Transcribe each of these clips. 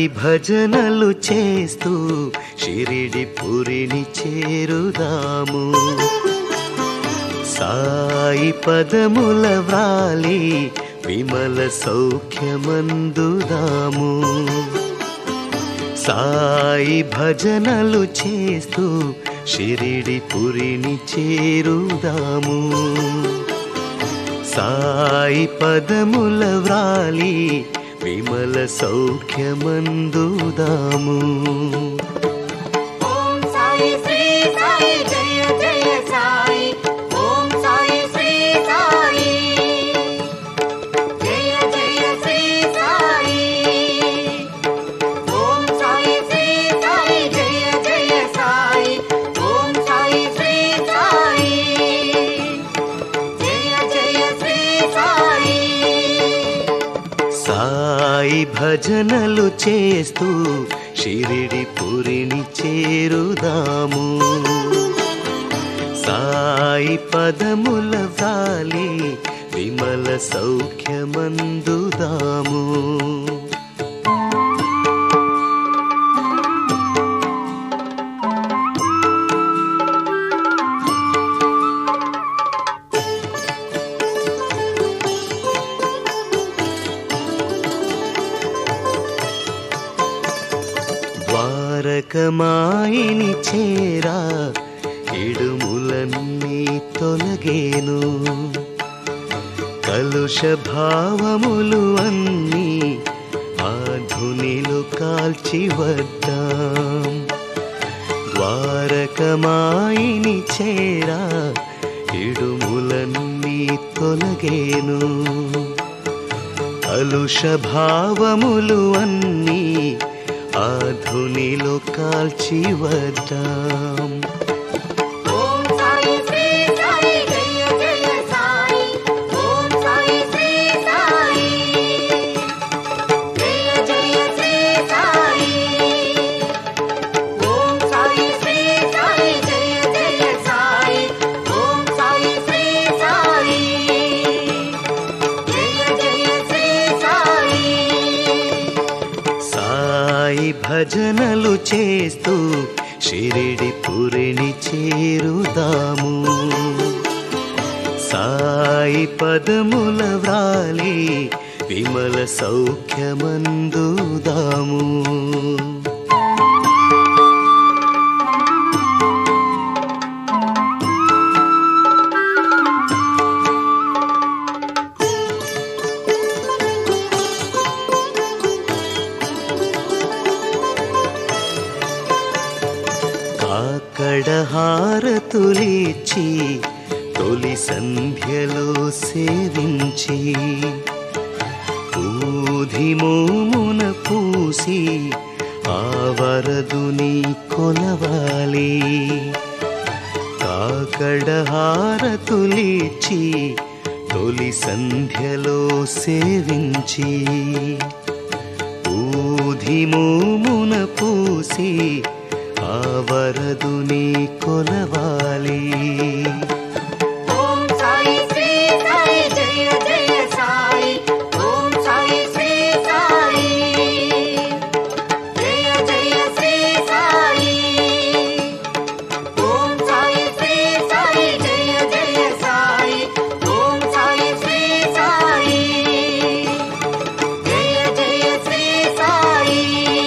భజనలు చేస్తూ షిరిడి పురిని చేరుదాము సాయి పదముల వ్రాలి విమల సౌఖ్యమందుదాము సాయి భజనలు చేస్తూ షిరిడి పురిని చేరుదాము సాయి పదముల వ్రాలి విమల సౌఖ్యమందుదాము ఓం సాయి శ్రీ సాయి జయ జయ సాయి ఓం సాయి శ్రీ సాయి జయ జయ శ్రీ సాయి ఓం సాయి శ్రీ సాయి జయ జయ సాయి ఓం సాయి శ్రీ సాయి జయ జయ శ్రీ సాయి సాయి భజనలు చేస్తూ షిరిడి పురిని చేరుదాము సాయి పదముల వ్రాలి విమల సౌఖ్యమందుదాము ద్వారకమాయిని చేరా ఇడుములన్నీ తొలగేను కలుష భావములు అన్నీ ఆధునిలు కాల్చి వద్దాం ద్వారకమాయిని చేరా ఇడుములన్నీ తొలగేను కలుష భావములు అన్నీ ఆధునిలో కాల్చి వద్దాం ఓం సాయి శ్రీ సాయి జయ జయ సాయి ఓం సాయి శ్రీ సాయి జయ జయ శ్రీ సాయి ఓం సాయి శ్రీ సాయి జయ జయ సాయి ఓం సాయి శ్రీ సాయి జయ జయ శ్రీ సాయి సాయి భజనలు చేస్తూ షిరిడి పురిని చేరుదాము సాయి పదముల వ్రాలి విమల సౌఖ్యమందుదాము కాకడ హారతులిచ్చి తొలి సంధ్యలో సేవించి ఊధి మోమున పూసి ఆ వరదుని కొలవాలి కాకడ హారతులిచ్చి తొలి సంధ్యలో సేవించి ఊధి మోమున పూసి ఆ వరదుని కొలవాలి ఓం సాయి శ్రీ సాయి జయ జయ సాయి ఓం సాయి శ్రీ సాయి జయ జయ శ్రీ సాయి ఓం సాయి శ్రీ సాయి జయ జయ సాయి ఓం సాయి శ్రీ సాయి జయ జయ శ్రీ సాయి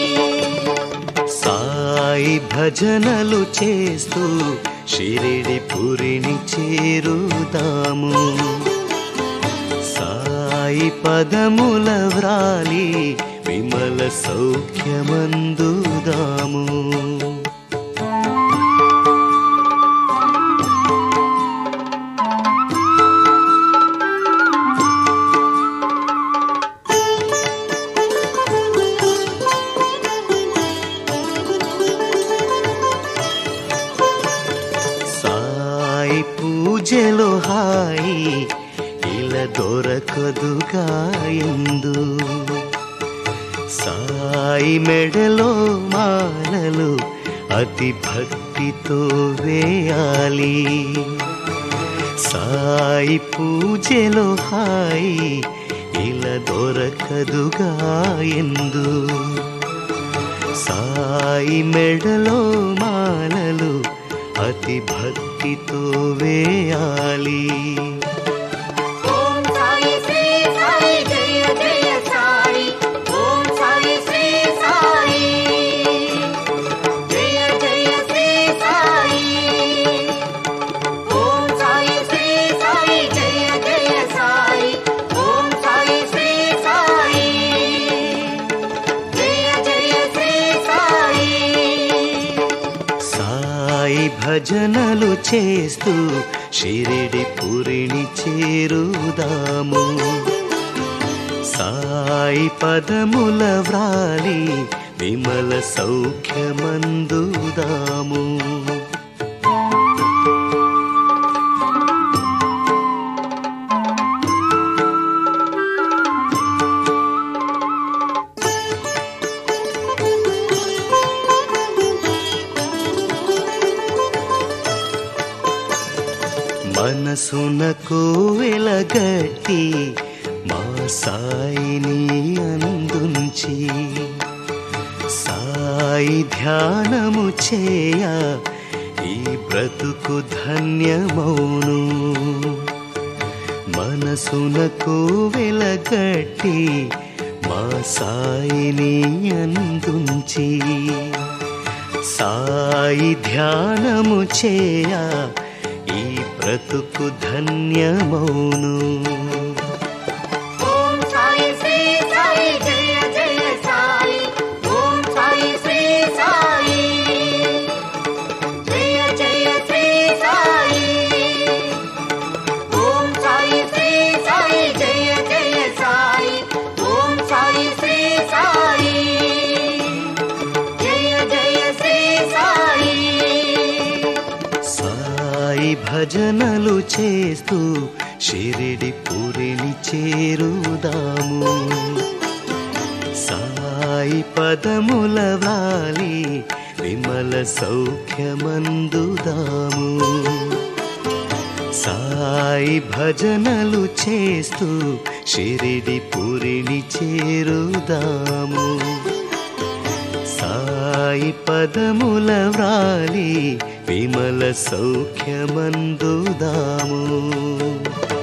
సాయి భజనలు చేస్తూ షిరిడి పురిని చేరుదాము సాయి పదముల వ్రాలి విమల సౌఖ్యమందుదాము సాయి పూజలో హాయి ఇలా దొరకదుగా ఎందు సాయి మెడలో మాలలు అతి భక్తితో వేయాలి సాయి పూజలో హాయి ఇలా దొరకదుగా ఎందు సాయి మెడలో మాలలు అతి భక్తితో వేయాలి ఓం సాయి శ్రీ సాయి జయ జయ సాయి ఓం సాయి శ్రీ సాయి జయ జయ శ్రీ సాయి ఓం సాయి శ్రీ సాయి జయ జయ సాయి ఓం సాయి శ్రీ సాయి జయ జయ శ్రీ సాయి సాయి భజనలు చేస్తూ షిరిడి పురిని చేరుదాము సాయి పదముల వ్రాలి విమల సౌఖ్యమందుదాము మనసునకు వెలగట్టి మా సాయిని అందుంచి సాయి ధ్యానము చేయ ఈ బ్రతుకు ధన్యమౌను మనసునకు వెలగట్టి మా సాయిని అందుంచి సాయి ధ్యానము చేయ ఈ బ్రతుకు ధన్యమౌను ఓం సాయి శ్రీ సాయి జయ జయ సాయి ఓం సాయి శ్రీ సాయి జయ జయ శ్రీ సాయి ఓం సాయి శ్రీ సాయి జయ జయ సాయి ఓం సాయి శ్రీ సాయి జయ జయ శ్రీ సాయి సాయి భజనలు చేస్తూ షిరిడి పురిని చేరుదాము సాయి పదముల వ్రాలి విమల సౌఖ్యమందుదాము సాయి భజనలు చేస్తూ షిరిడి పురిని చేరుదాము సాయి పదముల వ్రాలి విమల సౌఖ్యమందుదాము